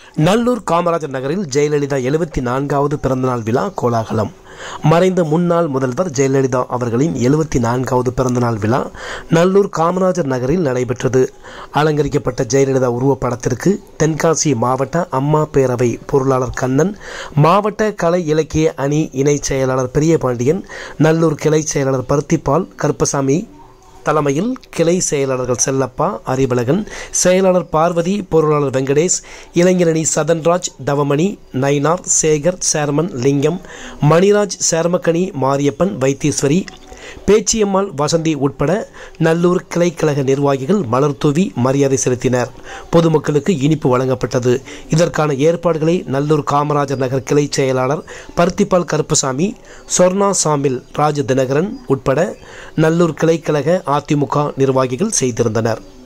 நல்லூர் காமராஜர் நகரில் ஜெயலலிதா எழுபத்தி நான்காவது பிறந்தநாள் விழா கோலாகலம் மறைந்த முன்னாள் முதல்வர் ஜெயலலிதா அவர்களின் எழுபத்தி நான்காவது பிறந்தநாள் விழா நல்லூர் காமராஜர் நகரில் நடைபெற்றது அலங்கரிக்கப்பட்ட ஜெயலலிதா உருவப்படத்திற்கு தென்காசி மாவட்ட அம்மா பேரவை பொருளாளர் கண்ணன் மாவட்ட கலை இலக்கிய அணி இணைச் செயலாளர் பெரியபாண்டியன் நல்லூர் கிளை செயலாளர் பருத்திப்பால் கருப்பசாமி தலைமையில் கிளை செயலாளர்கள் செல்லப்பா அறிவழகன் செயலாளர் பார்வதி பொருளாளர் வெங்கடேஷ் இளைஞரணி சதன்ராஜ் தவமணி நயினார் சேகர் சேர்மன் லிங்கம் மணிராஜ் சேர்மக்கணி மாரியப்பன் வைத்தீஸ்வரி பேச்சியம்மாள் வசந்தி உட்பட நல்லூர் கிளைக்கழக நிர்வாகிகள் மலர் தூவி மரியாதை செலுத்தினர் பொதுமக்களுக்கு இனிப்பு வழங்கப்பட்டது இதற்கான ஏற்பாடுகளை நல்லூர் காமராஜர் நகர் கிளை செயலாளர் பருத்திப்பால் கருப்பசாமி சொர்ணா சாமில் ராஜ தினகரன் உட்பட நல்லூர் கிளைக்கழக அதிமுக நிர்வாகிகள் செய்திருந்தனர்